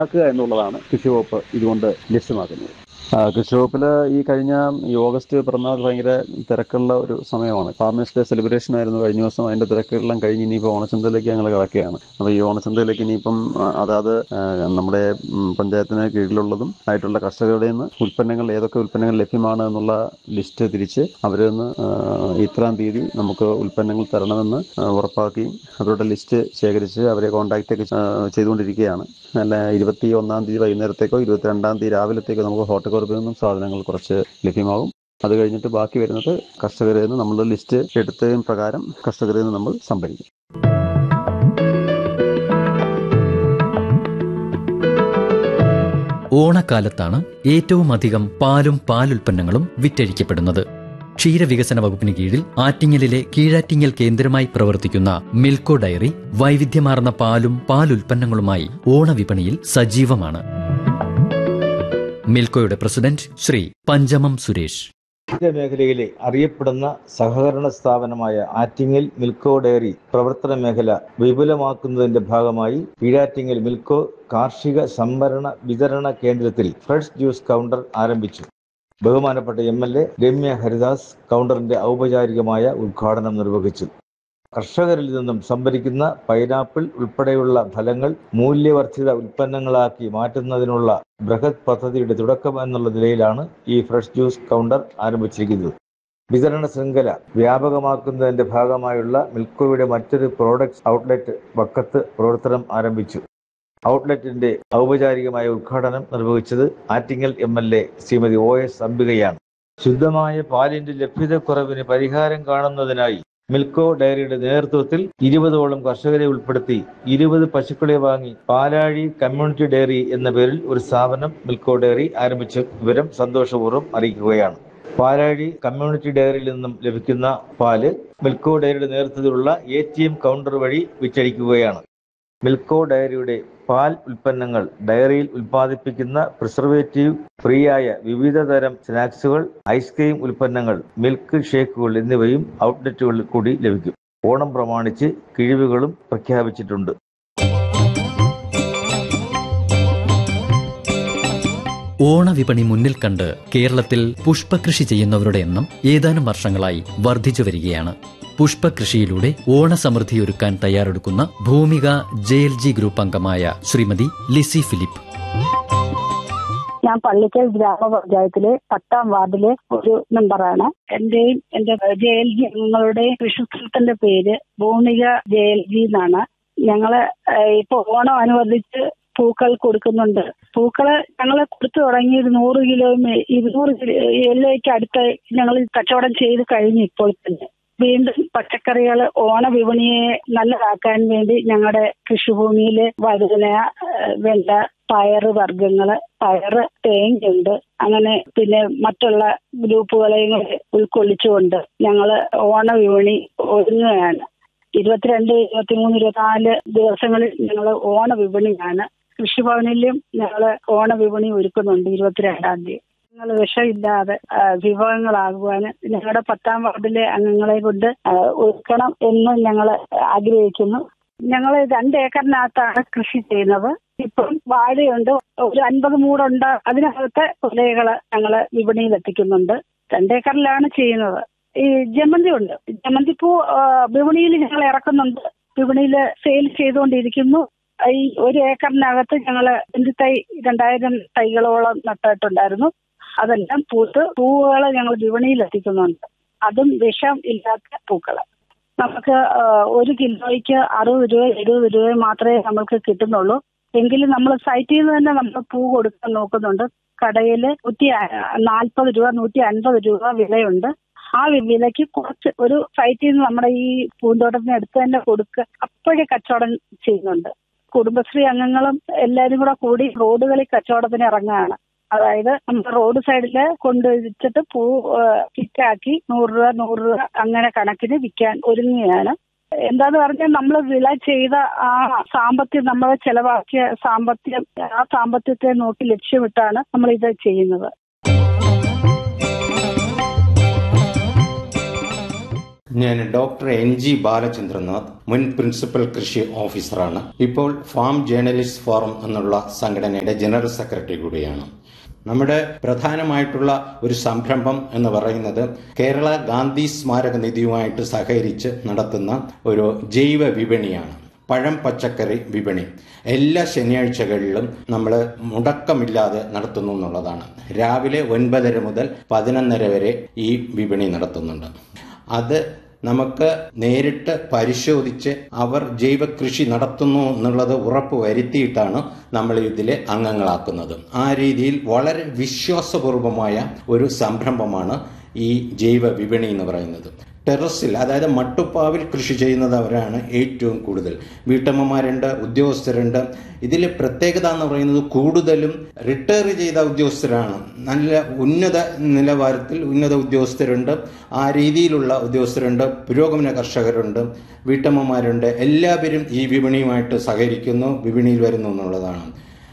ആക്കുക എന്നുള്ളതാണ് കൃഷി വകുപ്പ് ഇതുകൊണ്ട് ലക്ഷ്യമാക്കുന്നത് ആ, കൃഷി വകുപ്പിൽ ഈ കഴിഞ്ഞ ഈ ഓഗസ്റ്റ് പിറന്നാൾ ഭയങ്കര തിരക്കുള്ള ഒരു സമയമാണ് ഫാർമേഴ്സ് ഡേ സെലിബ്രേഷൻ ആയിരുന്നു കഴിഞ്ഞ ദിവസം അതിന്റെ തിരക്കുകളെല്ലാം കഴിഞ്ഞ് ഇനിയിപ്പോൾ ഓണച്ചന്തയിലേക്ക് ഞങ്ങൾ കിടക്കുകയാണ് അപ്പോൾ ഈ ഓണച്ചന്തയിലേക്ക് ഇനിയിപ്പം ആ, അതാത് ആ, നമ്മുടെ ഉം, പഞ്ചായത്തിന് കീഴിലുള്ളതും ആയിട്ടുള്ള കർഷകരുടെ നിന്ന് ഉൽപ്പന്നങ്ങൾ ഏതൊക്കെ ഉൽപ്പന്നങ്ങൾ ലഭ്യമാണ് എന്നുള്ള ലിസ്റ്റ് തിരിച്ച് അവരിൽ നിന്ന് ആ, ഇത്രാം തീയതി നമുക്ക് ഉൽപ്പന്നങ്ങൾ തരണമെന്ന് ആ, ഉറപ്പാക്കുകയും അവരുടെ ലിസ്റ്റ് ശേഖരിച്ച് അവരെ കോൺടാക്റ്റ് ഒക്കെ ആ, ചെയ്തുകൊണ്ടിരിക്കുകയാണ് അല്ല ഇരുപത്തി ഒന്നാം തീയതി വൈകുന്നേരത്തേക്കോ ഇരുപത്തിരണ്ടാം തീയതി രാവിലത്തേക്കോ നമുക്ക് ഹോർട്ടിക്കോർപ്പിൽ നിന്നും സാധനങ്ങൾ കുറച്ച് ലഭ്യമാകും അത് കഴിഞ്ഞിട്ട് ബാക്കി വരുന്നത് കർഷകരിൽ നിന്ന് നമ്മൾ ലിസ്റ്റ് എടുത്തതിന് പ്രകാരം കർഷകരിൽ നിന്ന് നമ്മൾ സംഭരിക്കും ഓണക്കാലത്താണ് ഏറ്റവും അധികം പാലും പാലുൽപ്പന്നങ്ങളും വിറ്റഴിക്കപ്പെടുന്നത് ക്ഷീരവികസന വകുപ്പിന് കീഴിൽ ആറ്റിങ്ങലിലെ കീഴാറ്റിങ്ങൽ കേന്ദ്രമായി പ്രവർത്തിക്കുന്ന മിൽക്കോ ഡയറി വൈവിധ്യമാർന്ന പാലും പാലുൽപ്പന്നങ്ങളുമായി ഓണവിപണിയിൽ സജീവമാണ് മിൽക്കോയുടെ പ്രസിഡന്റ് ശ്രീ പഞ്ചമം സുരേഷ് മേഖലയിലെ അറിയപ്പെടുന്ന സഹകരണ സ്ഥാപനമായ ആറ്റിങ്ങൽ മിൽക്കോ ഡയറി പ്രവർത്തന മേഖല വിപുലമാക്കുന്നതിന്റെ ഭാഗമായി ഈഴാറ്റിങ്ങൽ മിൽക്കോ കാർഷിക സംഭരണ വിതരണ കേന്ദ്രത്തിൽ ഫ്രഷ് ജ്യൂസ് കൗണ്ടർ ആരംഭിച്ചു ബഹുമാനപ്പെട്ട M L A Ramya Haridas കൗണ്ടറിന്റെ ഔപചാരികമായ ഉദ്ഘാടനം നിർവഹിച്ചു കർഷകരിൽ നിന്നും സംഭരിക്കുന്ന പൈനാപ്പിൾ ഉൾപ്പെടെയുള്ള ഫലങ്ങൾ മൂല്യവർദ്ധിത ഉൽപ്പന്നങ്ങളാക്കി മാറ്റുന്നതിനുള്ള ബൃഹത് പദ്ധതിയുടെ തുടക്കം എന്നുള്ള നിലയിലാണ് ഈ ഫ്രഷ് ജ്യൂസ് കൗണ്ടർ ആരംഭിച്ചിരിക്കുന്നത് വിതരണ ശൃംഖല വ്യാപകമാക്കുന്നതിന്റെ ഭാഗമായുള്ള മിൽക്കോയുടെ മറ്റൊരു പ്രോഡക്ട്സ് ഔട്ട്ലെറ്റ് വക്കത്ത് പ്രവർത്തനം ആരംഭിച്ചു ഔട്ട്ലെറ്റിന്റെ ഔപചാരികമായ ഉദ്ഘാടനം നിർവഹിച്ചത് Attingal M L A Shrimati O S അംബികയാണ് ശുദ്ധമായ പാലിന്റെ ലഭ്യതക്കുറവിന് പരിഹാരം കാണുന്നതിനായി മിൽക്കോ ഡയറിയുടെ നേതൃത്വത്തിൽ ഇരുപതോളം കർഷകരെ ഉൾപ്പെടുത്തി ഇരുപത് പശുക്കളെ വാങ്ങി പാലാഴി കമ്മ്യൂണിറ്റി ഡയറി എന്ന പേരിൽ ഒരു സ്ഥാപനം മിൽക്കോ ഡയറി ആരംഭിച്ച വിവരം സന്തോഷപൂർവ്വം അറിയിക്കുകയാണ് പാലാഴി കമ്മ്യൂണിറ്റി ഡയറിയിൽ നിന്നും ലഭിക്കുന്ന പാല് മിൽക്കോ ഡയറിയുടെ നേതൃത്വത്തിലുള്ള എ ടി എം കൗണ്ടർ വഴി വിറ്റഴിക്കുകയാണ് മിൽക്കോ ഡയറിയുടെ പാൽ ഉൽപ്പന്നങ്ങൾ ഡയറിയിൽ ഉൽപ്പാദിപ്പിക്കുന്ന പ്രിസർവേറ്റീവ് ഫ്രീ ആയ വിവിധ തരം സ്നാക്സുകൾ ഐസ്ക്രീം ഉൽപ്പന്നങ്ങൾ മിൽക്ക് ഷേക്കുകൾ എന്നിവയും ഔട്ട്ലെറ്റുകളിൽ കൂടി ലഭിക്കും ഓണം പ്രമാണിച്ച് കിഴിവുകളും പ്രഖ്യാപിച്ചിട്ടുണ്ട് ഓണവിപണി മുന്നിൽ കണ്ട് കേരളത്തിൽ പുഷ്പകൃഷി ചെയ്യുന്നവരുടെ എണ്ണം ഏതാനും വർഷങ്ങളായി വർദ്ധിച്ചു വരികയാണ് പുഷ്പകൃഷിയിലൂടെ ഓണസമൃദ്ധിയൊരുക്കാൻ തയ്യാറെടുക്കുന്ന Bhoomika J L G group അംഗമായ ശ്രീമതി ലിസി ഫിലിപ്പ് ഞാൻ പള്ളിക്കൽ ഗ്രാമപഞ്ചായത്തിലെ പത്താം വാർഡിലെ ഒരു മെമ്പറാണ് എന്റെയും എന്റെ ജെ എൽ ജി അംഗങ്ങളുടെയും കൃഷിസ്ഥലത്തിന്റെ പേര് ഭൂമിക ജെ എൽ ജി എന്നാണ് ഞങ്ങള് ഏഹ്, ഇപ്പൊ ഓണം അനുബന്ധിച്ച് പൂക്കൾ കൊടുക്കുന്നുണ്ട് പൂക്കള് ഞങ്ങള് കൊടുത്തു തുടങ്ങി ഒരു നൂറ് കിലോ ഇരുന്നൂറ് കിലോയ്ക്ക് അടുത്ത് ഞങ്ങൾ കച്ചവടം ചെയ്ത് കഴിഞ്ഞു ഇപ്പോൾ തന്നെ വീണ്ടും പച്ചക്കറികൾ ഓണ വിപണിയെ നല്ലതാക്കാൻ വേണ്ടി ഞങ്ങളുടെ കൃഷിഭൂമിയിൽ വഴുതന ഏഹ്, വെണ്ട പയറ് വർഗ്ഗങ്ങള് പയറ് തേങ്ങയുണ്ട് അങ്ങനെ പിന്നെ മറ്റുള്ള ഗ്രൂപ്പുകളെയും കൂടെ ഉൾക്കൊള്ളിച്ചുകൊണ്ട് ഞങ്ങള് ഓണ വിപണി ഒരുങ്ങുകയാണ് ഇരുപത്തിരണ്ട് ഇരുപത്തിമൂന്ന് ഇരുപത്തിനാല് ദിവസങ്ങളിൽ ഞങ്ങൾ ഓണ വിപണിയാണ് കൃഷിഭവനിലും ഞങ്ങൾ ഓണ വിപണി ഒരുക്കുന്നുണ്ട് ഇരുപത്തിരണ്ടാം തീയതി ഞങ്ങൾ വിഷമില്ലാതെ ആ, വിഭവങ്ങളാകുവാൻ ഞങ്ങളുടെ പത്താം വാർഡിലെ അംഗങ്ങളെ കൊണ്ട് ആ, ഒരുക്കണം എന്ന് ഞങ്ങൾ ആഗ്രഹിക്കുന്നു ഞങ്ങൾ രണ്ട് ഏക്കറിനകത്താണ് കൃഷി ചെയ്യുന്നത് ഇപ്പം വാഴയുണ്ട് ഒരു അൻപത് മൂടുണ്ട് അതിനകത്തെ കൊലകള് ഞങ്ങൾ വിപണിയിൽ എത്തിക്കുന്നുണ്ട് രണ്ടേക്കറിലാണ് ചെയ്യുന്നത് ഈ ജമന്തി ഉണ്ട് ജമന്തിപ്പൂ ആ, വിപണിയിൽ ഞങ്ങൾ ഇറക്കുന്നുണ്ട് വിപണിയിൽ സെയിൽ ചെയ്തുകൊണ്ടിരിക്കുന്നു ഈ ഒരു ഏക്കറിനകത്ത് ഞങ്ങൾ തൈ രണ്ടായിരം തൈകളോളം നട്ടിട്ടുണ്ടായിരുന്നു അതെല്ലാം പൂത്ത് പൂവുകൾ ഞങ്ങൾ വിപണിയിൽ എത്തിക്കുന്നുണ്ട് അതും വിഷം ഇല്ലാത്ത പൂക്കള് നമുക്ക് ആ, ഒരു കിലോയ്ക്ക് അറുപത് രൂപ എഴുപത് രൂപ മാത്രമേ നമുക്ക് കിട്ടുന്നുള്ളൂ എങ്കിലും നമ്മൾ സൈറ്റിൽ നിന്ന് തന്നെ നമ്മൾ പൂ കൊടുക്കാൻ നോക്കുന്നുണ്ട് കടയിൽ നൂറ്റി നാൽപ്പത് രൂപ നൂറ്റി അൻപത് രൂപ വിലയുണ്ട് ആ വി- വിലയ്ക്ക് കുറച്ച് ഒരു സൈറ്റിൽ നിന്ന് നമ്മുടെ ഈ പൂന്തോട്ടത്തിന് അടുത്ത് തന്നെ കൊടുക്കുക അപ്പോഴേ കച്ചവടം ചെയ്യുന്നുണ്ട് കുടുംബശ്രീ അംഗങ്ങളും എല്ലാവരും കൂടെ കൂടി റോഡുകളിൽ കച്ചവടത്തിന് ഇറങ്ങുകയാണ് അതായത് നമ്മുടെ റോഡ് സൈഡിൽ കൊണ്ടുവച്ചിട്ട് പൂ കിറ്റാക്കി നൂറ് രൂപ നൂറ് രൂപ അങ്ങനെ കണക്കിന് വിൽക്കാൻ ഒരുങ്ങുകയാണ് എന്താന്ന് പറഞ്ഞാൽ നമ്മൾ വില ചെയ്ത ആ സാമ്പത്തികം നമ്മൾ ചെലവാക്കിയ സാമ്പത്തികം ആ സാമ്പത്തികത്തെ നോക്കി ലക്ഷ്യമിട്ടാണ് നമ്മൾ ഇത് ചെയ്യുന്നത് ഞാൻ ഡോക്ടർ എൻ ജി ബാലചന്ദ്രനാഥ് മുൻ പ്രിൻസിപ്പൽ കൃഷി ഓഫീസറാണ് ഇപ്പോൾ ഫാം ജേർണലിസ്റ്റ് ഫോറം എന്നുള്ള സംഘടനയുടെ ജനറൽ സെക്രട്ടറി കൂടിയാണ് നമ്മുടെ പ്രധാനമായിട്ടുള്ള ഒരു സംരംഭം എന്ന് പറയുന്നത് കേരള ഗാന്ധി സ്മാരക നിധിയുമായിട്ട് സഹകരിച്ച് നടത്തുന്ന ഒരു ജൈവ വിപണിയാണ് പഴം പച്ചക്കറി വിപണി എല്ലാ ശനിയാഴ്ചകളിലും നമ്മൾ മുടക്കമില്ലാതെ നടത്തുന്നു എന്നുള്ളതാണ് രാവിലെ ഒൻപതര മുതൽ പതിനൊന്നര വരെ ഈ വിപണി നടത്തുന്നുണ്ട് അത് നമുക്ക് നേരിട്ട് പരിശോധിച്ച് അവർ ജൈവ കൃഷി നടത്തുന്നു എന്നുള്ളത് ഉറപ്പ് വരുത്തിയിട്ടാണ് നമ്മൾ ഇതിലെ അംഗങ്ങളാക്കുന്നത് ആ രീതിയിൽ വളരെ വിശ്വാസപൂർവമായ ഒരു സംരംഭമാണ് ഈ ജൈവ വിപണി എന്ന് പറയുന്നത് ടെറസിൽ അതായത് മട്ടുപ്പാവിൽ കൃഷി ചെയ്യുന്നവരാണ് ഏറ്റവും കൂടുതൽ വീട്ടമ്മമാരുണ്ട് ഉദ്യോഗസ്ഥരുണ്ട് ഇതിലെ പ്രത്യേകത എന്ന് പറയുന്നത് കൂടുതലും റിട്ടയർ ചെയ്ത ഉദ്യോഗസ്ഥരാണ് നല്ല ഉന്നത നിലവാരത്തിൽ ഉന്നത ഉദ്യോഗസ്ഥരുണ്ട് ആ രീതിയിലുള്ള ഉദ്യോഗസ്ഥരുണ്ട് പുരോഗമന കർഷകരുണ്ട് വീട്ടമ്മമാരുണ്ട് എല്ലാവരും ഈ വിപണിയുമായിട്ട് സഹകരിക്കുന്നു വിപണിയിൽ വരുന്നു എന്നുള്ളതാണ്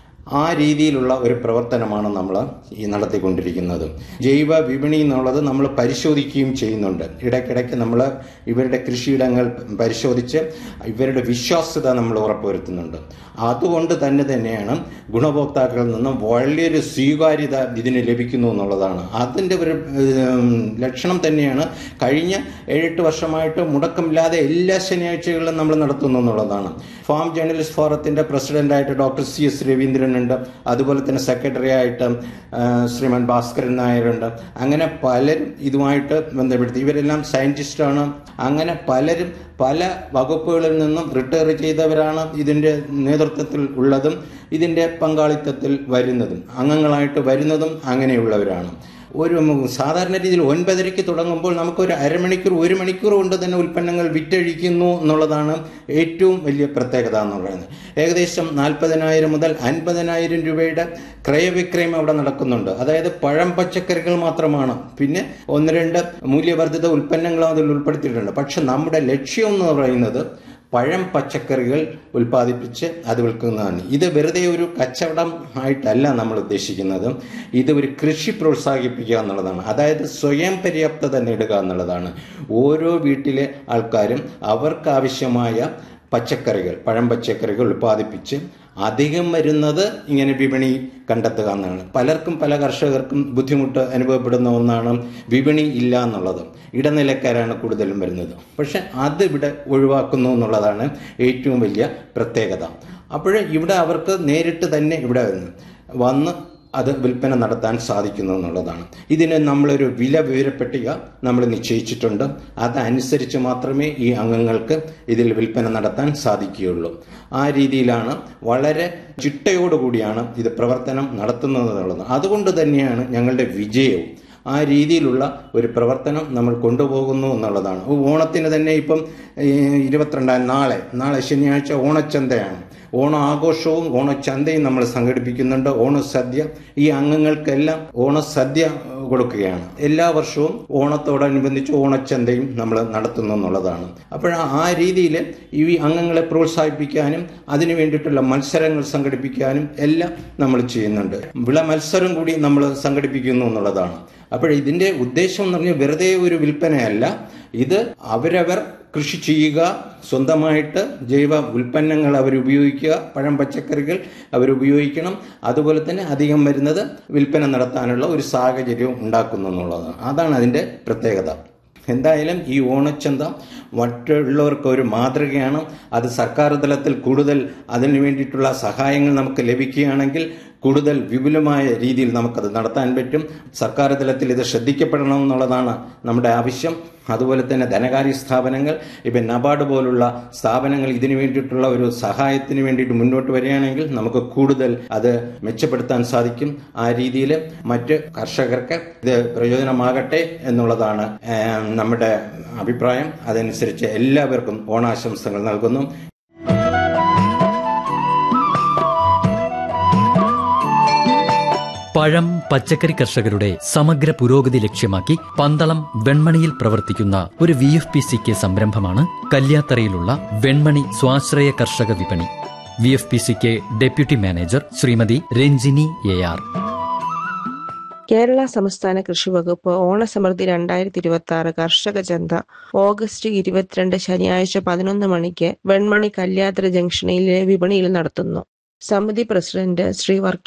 ആ രീതിയിലുള്ള ഒരു പ്രവർത്തനമാണ് നമ്മൾ ഈ നടത്തിക്കൊണ്ടിരിക്കുന്നത് ജൈവ വിപണി എന്നുള്ളത് നമ്മൾ പരിശോധിക്കുകയും ചെയ്യുന്നുണ്ട് ഇടയ്ക്കിടയ്ക്ക് നമ്മൾ ഇവരുടെ കൃഷിയിടങ്ങൾ പരിശോധിച്ച് ഇവരുടെ വിശ്വാസ്യത നമ്മൾ ഉറപ്പുവരുത്തുന്നുണ്ട് അതുകൊണ്ട് തന്നെ തന്നെയാണ് ഗുണഭോക്താക്കളിൽ നിന്നും വലിയൊരു സ്വീകാര്യത ഇതിന് ലഭിക്കുന്നു എന്നുള്ളതാണ് അതിൻ്റെ ഒരു ഉം, ലക്ഷണം തന്നെയാണ് കഴിഞ്ഞ ഏഴെട്ട് വർഷമായിട്ട് മുടക്കമില്ലാതെ എല്ലാ ശനിയാഴ്ചകളിലും നമ്മൾ നടത്തുന്നു എന്നുള്ളതാണ് ഫാം ജേർണലിസ്റ്റ് ഫോറത്തിന്റെ പ്രസിഡന്റായിട്ട് ഡോക്ടർ സി എസ് രവീന്ദ്രനുണ്ട് അതുപോലെ തന്നെ സെക്രട്ടറി ആയിട്ട് ആ, ശ്രീമാൻ ഭാസ്കരൻ നായരുണ്ട് അങ്ങനെ പലരും ഇതുമായിട്ട് ബന്ധപ്പെടുത്തി ഇവരെല്ലാം സയന്റിസ്റ്റാണ് അങ്ങനെ പലരും പല വകുപ്പുകളിൽ നിന്നും റിട്ടയർ ചെയ്തവരാണ് ഇതിന്റെ നേതൃത്വത്തിൽ ഉള്ളതും ഇതിന്റെ പങ്കാളിത്തത്തിൽ വരുന്നതും അംഗങ്ങളായിട്ട് വരുന്നതും അങ്ങനെയുള്ളവരാണ് ഒരു സാധാരണ രീതിയിൽ ഒൻപതരയ്ക്ക് തുടങ്ങുമ്പോൾ നമുക്കൊരു അരമണിക്കൂർ ഒരു മണിക്കൂർ കൊണ്ട് തന്നെ ഉൽപ്പന്നങ്ങൾ വിറ്റഴിക്കുന്നു എന്നുള്ളതാണ് ഏറ്റവും വലിയ പ്രത്യേകത എന്ന് പറയുന്നത് ഏകദേശം നാൽപ്പതിനായിരം മുതൽ അൻപതിനായിരം രൂപയുടെ ക്രയവിക്രയം അവിടെ നടക്കുന്നുണ്ട് അതായത് പഴം പച്ചക്കറികൾ മാത്രമാണ് പിന്നെ ഒന്ന് രണ്ട് മൂല്യവർദ്ധിത ഉൽപ്പന്നങ്ങളും അതിൽ ഉൾപ്പെടുത്തിയിട്ടുണ്ട് പക്ഷെ നമ്മുടെ ലക്ഷ്യം എന്ന് പറയുന്നത് പഴം പച്ചക്കറികൾ ഉൽപ്പാദിപ്പിച്ച് അത് വിൽക്കുന്നതാണ് ഇത് വെറുതെ ഒരു കച്ചവടം ആയിട്ടല്ല നമ്മൾ ഉദ്ദേശിക്കുന്നത് ഇത് ഒരു കൃഷി പ്രോത്സാഹിപ്പിക്കുക എന്നുള്ളതാണ് അതായത് സ്വയം പര്യാപ്തത നേടുക എന്നുള്ളതാണ് ഓരോ വീട്ടിലെ ആൾക്കാരും അവർക്ക് ആവശ്യമായ പച്ചക്കറികൾ പഴം പച്ചക്കറികൾ ഉൽപ്പാദിപ്പിച്ച് അധികം വരുന്നത് ഇങ്ങനെ വിപണി കണ്ടെത്തുക എന്നാണ് പലർക്കും പല കർഷകർക്കും ബുദ്ധിമുട്ട് അനുഭവപ്പെടുന്ന ഒന്നാണ് വിപണി ഇല്ല എന്നുള്ളത് ഇടനിലക്കാരാണ് കൂടുതലും വരുന്നത് പക്ഷെ അത് ഇവിടെ ഒഴിവാക്കുന്നു എന്നുള്ളതാണ് ഏറ്റവും വലിയ പ്രത്യേകത അപ്പോൾ ഇവിടെ അവർക്ക് നേരിട്ട് തന്നെ ഇവിടെ വന്ന് വന്ന് അത് വിൽപ്പന നടത്താൻ സാധിക്കുന്നു എന്നുള്ളതാണ് ഇതിന് നമ്മളൊരു വില വിവരപ്പട്ടിക നമ്മൾ നിശ്ചയിച്ചിട്ടുണ്ട് അതനുസരിച്ച് മാത്രമേ ഈ അംഗങ്ങൾക്ക് ഇതിൽ വിൽപ്പന നടത്താൻ സാധിക്കുകയുള്ളൂ ആ രീതിയിലാണ് വളരെ ചിട്ടയോടുകൂടിയാണ് ഇത് പ്രവർത്തനം നടത്തുന്നത് എന്നുള്ളത് അതുകൊണ്ട് തന്നെയാണ് ഞങ്ങളുടെ വിജയവും ആ രീതിയിലുള്ള ഒരു പ്രവർത്തനം നമ്മൾ കൊണ്ടുപോകുന്നു എന്നുള്ളതാണ് ഓണത്തിന് തന്നെ ഇപ്പം ഈ ഇരുപത്തിരണ്ടാം നാളെ നാളെ ശനിയാഴ്ച ഓണച്ചന്തയാണ് ഓണ ആഘോഷവും ഓണച്ചന്തയും നമ്മൾ സംഘടിപ്പിക്കുന്നുണ്ട് ഓണസദ്യ ഈ അംഗങ്ങൾക്കെല്ലാം ഓണസദ്യ കൊടുക്കുകയാണ് എല്ലാ വർഷവും ഓണത്തോടനുബന്ധിച്ച് ഓണച്ചന്തയും നമ്മൾ നടത്തുന്നു എന്നുള്ളതാണ് അപ്പോൾ ആ രീതിയിൽ ഈ അംഗങ്ങളെ പ്രോത്സാഹിപ്പിക്കാനും അതിനു വേണ്ടിയിട്ടുള്ള മത്സരങ്ങൾ സംഘടിപ്പിക്കാനും എല്ലാം നമ്മൾ ചെയ്യുന്നുണ്ട് വിള മത്സരം കൂടി നമ്മൾ സംഘടിപ്പിക്കുന്നു എന്നുള്ളതാണ് അപ്പോൾ ഇതിന്റെ ഉദ്ദേശം എന്ന് പറഞ്ഞാൽ വെറുതെ ഒരു വിൽപ്പനയല്ല ഇത് അവരവർ കൃഷി ചെയ്യുക സ്വന്തമായിട്ട് ജൈവ ഉൽപ്പന്നങ്ങൾ അവർ ഉപയോഗിക്കുക പഴം പച്ചക്കറികൾ അവർ ഉപയോഗിക്കണം അതുപോലെ തന്നെ അധികം വരുന്നത് വിൽപ്പന നടത്താനുള്ള ഒരു സാഹചര്യവും ഉണ്ടാക്കുന്നു എന്നുള്ളതാണ് അതാണ് അതിൻ്റെ പ്രത്യേകത എന്തായാലും ഈ ഓണച്ചന്ത മറ്റുള്ളവർക്ക് ഒരു മാതൃകയാണ് അത് സർക്കാർ തലത്തിൽ കൂടുതൽ അതിനു വേണ്ടിയിട്ടുള്ള സഹായങ്ങൾ നമുക്ക് ലഭിക്കുകയാണെങ്കിൽ കൂടുതൽ വിപുലമായ രീതിയിൽ നമുക്കത് നടത്താൻ പറ്റും സർക്കാർ തലത്തിൽ ഇത് ശ്രദ്ധിക്കപ്പെടണം എന്നുള്ളതാണ് നമ്മുടെ ആവശ്യം അതുപോലെ തന്നെ ധനകാര്യ സ്ഥാപനങ്ങൾ ഇപ്പം നബാർഡ് പോലുള്ള സ്ഥാപനങ്ങൾ ഇതിനു വേണ്ടിയിട്ടുള്ള ഒരു സഹായത്തിന് വേണ്ടിയിട്ട് മുന്നോട്ട് വരികയാണെങ്കിൽ നമുക്ക് കൂടുതൽ അത് മെച്ചപ്പെടുത്താൻ സാധിക്കും ആ രീതിയിൽ മറ്റ് കർഷകർക്ക് ഇത് പ്രയോജനമാകട്ടെ എന്നുള്ളതാണ് ഏഹ്, നമ്മുടെ അഭിപ്രായം അതനുസരിച്ച് എല്ലാവർക്കും ഓണാശംസകൾ നൽകുന്നു പഴം പച്ചക്കറി കർഷകരുടെ സമഗ്ര പുരോഗതി ലക്ഷ്യമാക്കി പന്തളം വെൺമണിയിൽ പ്രവർത്തിക്കുന്ന ഒരു V F P C K സംരംഭമാണ് കല്യാത്തറയിലുള്ള വെൺമണി സ്വാശ്രയ കർഷക വിപണി V F P C K deputy manager Shrimati Ranjini A R Kerala സംസ്ഥാന കൃഷി വകുപ്പ് ഓണസമൃദ്ധി രണ്ടായിരത്തി ഇരുപത്തി ആറ് കർഷക ചന്ത ഓഗസ്റ്റ് ഇരുപത്തിരണ്ട് ശനിയാഴ്ച പതിനൊന്ന് മണിക്ക് വെൺമണി കല്യാത്ര ജംഗ്ഷനിലെ വിപണിയിൽ നടത്തുന്നു സമിതി പ്രസിഡന്റ് ശ്രീ വർക്കി